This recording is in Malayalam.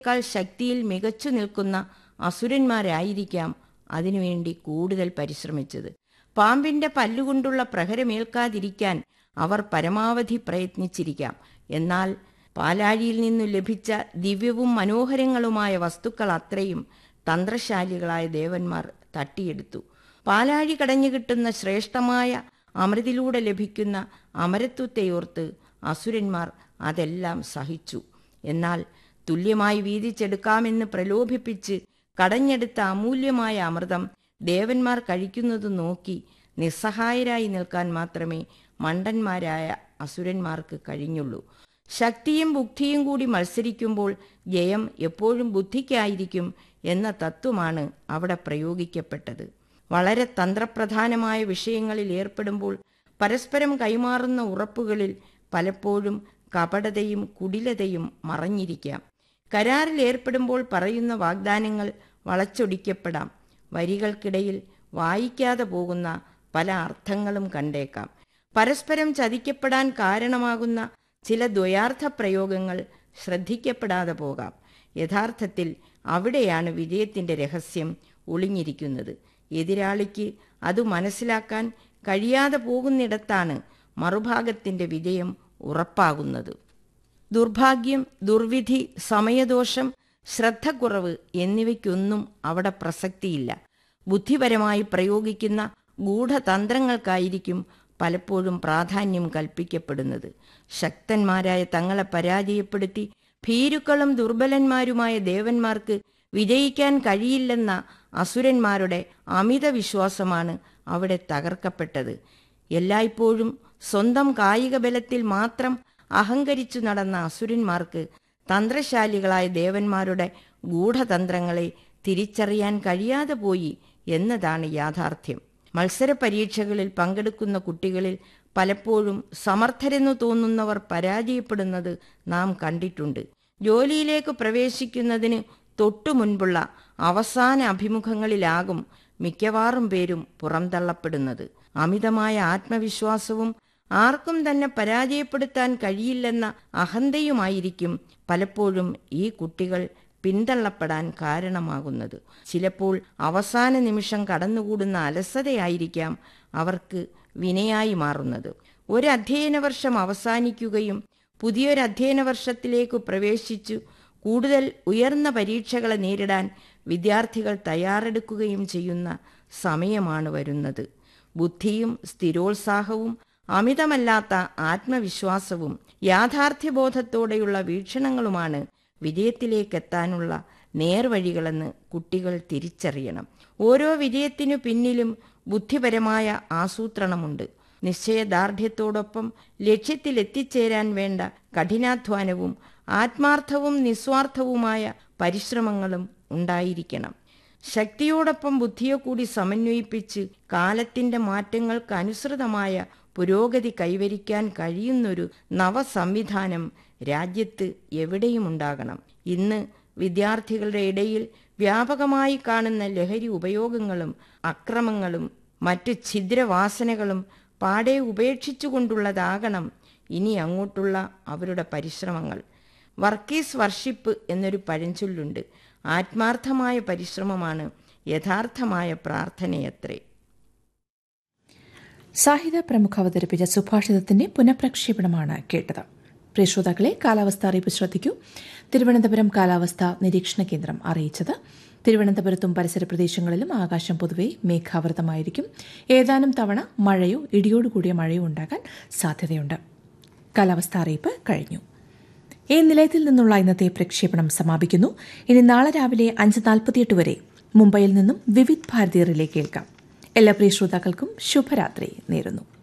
ക്കാൾ ശക്തിയിൽ മികച്ചു നിൽക്കുന്ന അസുരന്മാരായിരിക്കാം അതിനുവേണ്ടി കൂടുതൽ പരിശ്രമിച്ചത് പാമ്പിന്റെ പല്ലുകൊണ്ടുള്ള പ്രഹരമേൽക്കാതിരിക്കാൻ അവർ പരമാവധി പ്രയത്നിച്ചിരിക്കാം എന്നാൽ പാലാഴിയിൽ നിന്നു ലഭിച്ച ദിവ്യവും മനോഹരങ്ങളുമായ വസ്തുക്കൾ അത്രയും തന്ത്രശാലികളായ ദേവന്മാർ തട്ടിയെടുത്തു പാലാഴി കടഞ്ഞു കിട്ടുന്ന ശ്രേഷ്ഠമായ അമൃതിലൂടെ ലഭിക്കുന്ന അമരത്വത്തെയോർത്ത് അസുരന്മാർ അതെല്ലാം സഹിച്ചു എന്നാൽ തുല്യമായി വീതിച്ചെടുക്കാമെന്ന് പ്രലോഭിപ്പിച്ച് കടഞ്ഞെടുത്ത അമൂല്യമായ അമൃതം ദേവന്മാർ കഴിക്കുന്നത് നോക്കി നിസ്സഹായരായി നിൽക്കാൻ മാത്രമേ മണ്ടന്മാരായ അസുരന്മാർക്ക് കഴിഞ്ഞുള്ളൂ ശക്തിയും ബുദ്ധിയും കൂടി മത്സരിക്കുമ്പോൾ ജയം എപ്പോഴും ബുദ്ധിക്കായിരിക്കും എന്ന തത്വമാണ് അവിടെ പ്രയോഗിക്കപ്പെട്ടത് വളരെ തന്ത്രപ്രധാനമായ വിഷയങ്ങളിൽ ഏർപ്പെടുമ്പോൾ പരസ്പരം കൈമാറുന്ന ഉറപ്പുകളിൽ പലപ്പോഴും കപടതയും കുടിലതയും മറഞ്ഞിരിക്കാം കരാറിൽ ഏർപ്പെടുമ്പോൾ പറയുന്ന വാഗ്ദാനങ്ങൾ വളച്ചൊടിക്കപ്പെടാം വരികൾക്കിടയിൽ വായിക്കാതെ പോകുന്ന പല അർത്ഥങ്ങളും കണ്ടേക്കാം പരസ്പരം ചതിക്കപ്പെടാൻ കാരണമാകുന്ന ചില ദ്വയാർത്ഥ പ്രയോഗങ്ങൾ ശ്രദ്ധിക്കപ്പെടാതെ പോകാം യഥാർത്ഥത്തിൽ അവിടെയാണ് വിജയത്തിൻ്റെ രഹസ്യം ഒളിഞ്ഞിരിക്കുന്നത് എതിരാളിക്ക് അത് മനസ്സിലാക്കാൻ കഴിയാതെ പോകുന്നിടത്താണ് മറുഭാഗത്തിൻ്റെ വിജയം ഉറപ്പാകുന്നത് ദുർഭാഗ്യം ദുർവിധി സമയദോഷം ശ്രദ്ധക്കുറവ് എന്നിവയ്ക്കൊന്നും അവിടെ പ്രസക്തിയില്ല ബുദ്ധിപരമായി പ്രയോഗിക്കുന്ന ഗൂഢതന്ത്രങ്ങൾക്കായിരിക്കും പലപ്പോഴും പ്രാധാന്യം കൽപ്പിക്കപ്പെടുന്നത് ശക്തന്മാരായ തങ്ങളെ പരാജയപ്പെടുത്തി ഭീരുക്കളും ദുർബലന്മാരുമായ ദേവന്മാർക്ക് വിജയിക്കാൻ കഴിയില്ലെന്ന അസുരന്മാരുടെ അമിത വിശ്വാസമാണ് അവിടെ തകർക്കപ്പെട്ടത് എല്ലായ്പ്പോഴും സ്വന്തം കായിക ബലത്തിൽ മാത്രം അഹങ്കരിച്ചു നടന്ന അസുരന്മാർക്ക് തന്ത്രശാലികളായ ദേവന്മാരുടെ ഗൂഢതന്ത്രങ്ങളെ തിരിച്ചറിയാൻ കഴിയാതെ പോയി എന്നതാണ് യാഥാർത്ഥ്യം മത്സര പരീക്ഷകളിൽ പങ്കെടുക്കുന്ന കുട്ടികളിൽ പലപ്പോഴും സമർത്ഥരെന്നു തോന്നുന്നവർ പരാജയപ്പെടുന്നത് നാം കണ്ടിട്ടുണ്ട് ജോലിയിലേക്ക് പ്രവേശിക്കുന്നതിന് തൊട്ടു മുൻപുള്ള അവസാന അഭിമുഖങ്ങളിലാകും മിക്കവാറും പേരും പുറംതള്ളപ്പെടുന്നത് അമിതമായ ആത്മവിശ്വാസവും ആർക്കും തന്നെ പരാജയപ്പെടുത്താൻ കഴിയില്ലെന്ന അഹന്തയുമായിരിക്കും പലപ്പോഴും ഈ കുട്ടികൾ പിന്തള്ളപ്പെടാൻ കാരണമാകുന്നത് ചിലപ്പോൾ അവസാന നിമിഷം കടന്നുകൂടുന്ന അലസതയായിരിക്കാം അവർക്ക് വിനയായി മാറുന്നത് ഒരു അധ്യയന വർഷം അവസാനിക്കുകയും പുതിയൊരു അധ്യയന വർഷത്തിലേക്ക് പ്രവേശിച്ചു കൂടുതൽ ഉയർന്ന പരീക്ഷകളെ നേരിടാൻ വിദ്യാർത്ഥികൾ തയ്യാറെടുക്കുകയും ചെയ്യുന്ന സമയമാണ് വരുന്നത് ബുദ്ധിയും സ്ഥിരോത്സാഹവും അമിതമല്ലാത്ത ആത്മവിശ്വാസവും യാഥാർത്ഥ്യബോധത്തോടെയുള്ള വീക്ഷണങ്ങളുമാണ് വിജയത്തിലേക്കെത്താനുള്ള നേർവഴികളെന്ന് കുട്ടികൾ തിരിച്ചറിയണം ഓരോ വിജയത്തിനു പിന്നിലും ബുദ്ധിപരമായ ആസൂത്രണമുണ്ട് നിശ്ചയദാർഢ്യത്തോടൊപ്പം ലക്ഷ്യത്തിലെത്തിച്ചേരാൻ വേണ്ട കഠിനാധ്വാനവും ആത്മാർത്ഥവും നിസ്വാർത്ഥവുമായ പരിശ്രമങ്ങളും ഉണ്ടായിരിക്കണം ശക്തിയോടൊപ്പം ബുദ്ധിയെ കൂടി സമന്വയിപ്പിച്ച് കാലത്തിന്റെ മാറ്റങ്ങൾക്ക് അനുസൃതമായ പുരോഗതി കൈവരിക്കാൻ കഴിയുന്നൊരു നവസംവിധാനം രാജ്യത്ത് എവിടെയും ഉണ്ടാകണം ഇന്ന് വിദ്യാർത്ഥികളുടെ ഇടയിൽ വ്യാപകമായി കാണുന്ന ലഹരി ഉപയോഗങ്ങളും അക്രമങ്ങളും മറ്റു ഛിദ്രവാസനകളും പാടെ ഉപേക്ഷിച്ചുകൊണ്ടുള്ളതാകണം ഇനി അങ്ങോട്ടുള്ള അവരുടെ പരിശ്രമങ്ങൾ വർക്കീസ് വർഷിപ്പ് എന്നൊരു പഴഞ്ചൊല്ലുണ്ട് ആത്മാർത്ഥമായ പരിശ്രമമാണ് യഥാർത്ഥമായ പ്രാർത്ഥനയത്രേ സാഹിത്യ പ്രമുഖ അവതരിപ്പിച്ച സുഭാഷിതത്തിന്റെ പുനഃപ്രക്ഷേപണമാണ് കേട്ടത് പ്രിയ ശ്രോതാക്കളെ കാലാവസ്ഥ അറിയിപ്പ് ശ്രദ്ധിക്കൂ തിരുവനന്തപുരം കാലാവസ്ഥ നിരീക്ഷണ കേന്ദ്രം അറിയിച്ചത് തിരുവനന്തപുരത്തും പരിസര പ്രദേശങ്ങളിലും ആകാശം പൊതുവെ മേഘാവൃതമായിരിക്കും ഏതാനും തവണ മഴയോ ഇടിയോടുകൂടിയ മഴയോ ഉണ്ടാകാൻ സാധ്യതയുണ്ട് കാലാവസ്ഥ അറിയിപ്പ് കഴിഞ്ഞു ഈ നിലയത്തിൽ നിന്നുള്ള ഇന്നത്തെ പ്രക്ഷേപണം സമാപിക്കുന്നു ഇനി നാളെ രാവിലെ അഞ്ച് നാൽപ്പത്തിയെട്ട് വരെ മുംബൈയിൽ നിന്നും വിവിധ് ഭാരതീയറിലെ കേൾക്കാം എല്ലാ പ്രിയ ശ്രോതാക്കൾക്കും ശുഭരാത്രി നേരുന്നു